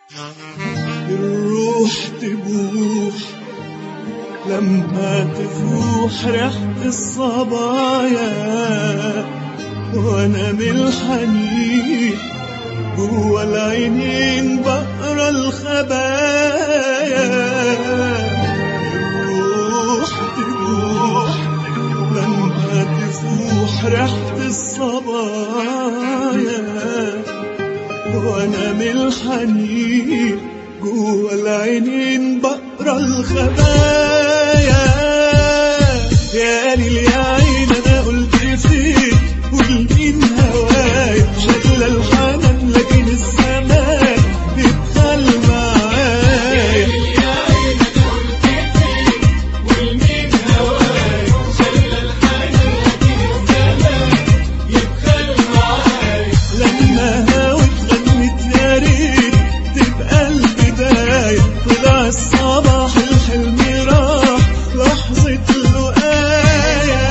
الروح تبوح لما تفوح ريحة الصبايا وانا من الحنين جوا العينين بقرا الخبايا الروح تبوح لما تفوح ريحة الصبايا وانا من الحنين جوا العينين بقرا الخبايا يا ليل يا عين انا قلت فيك والمين هواي شل الحنان لكن الزمان بيبخل معايا لما هاوت غنت يا ريت تبقى البداية طلع الصباح الحلم راح لحظة لقايا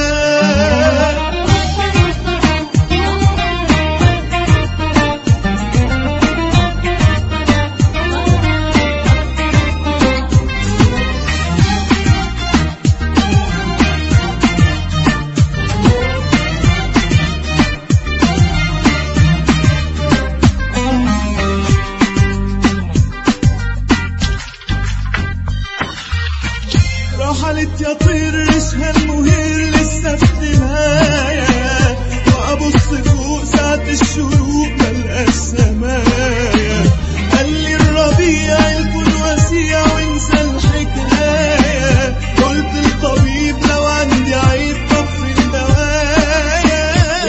رحلت يا طير ريشها المهير لسه في النهاية وأبص فوق ساعة الشروق ملقاش سمايا قال لي الربيع الكون وسيع وانسى الحكاية قلت الطبيب لو عندي عيب طب في الدوايا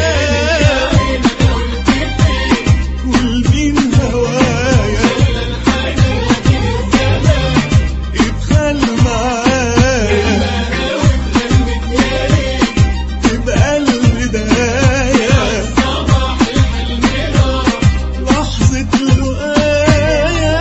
والمين هوايا ادخل معايا تبقى البداية لحظة لقايا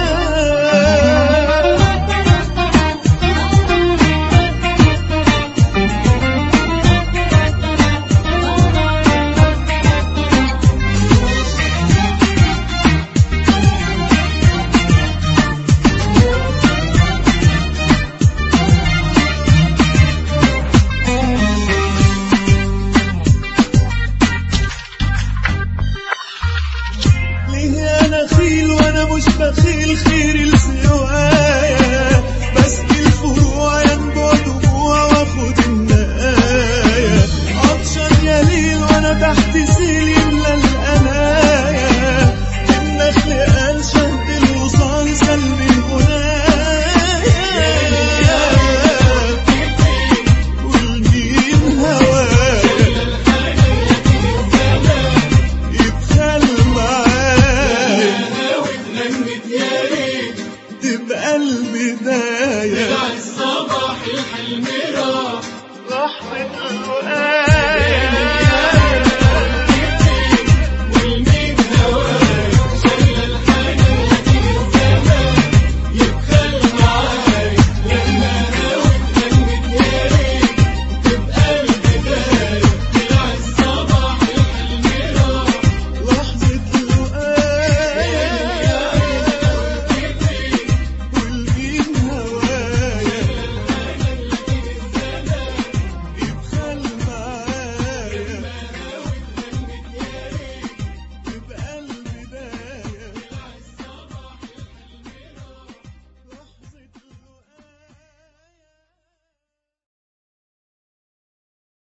ليه انا خيل وانا مش بخيل خير السوايا بسقي الفروع ينبع دموع واخد النقايا عطشان يا ليل وانا تحت سيل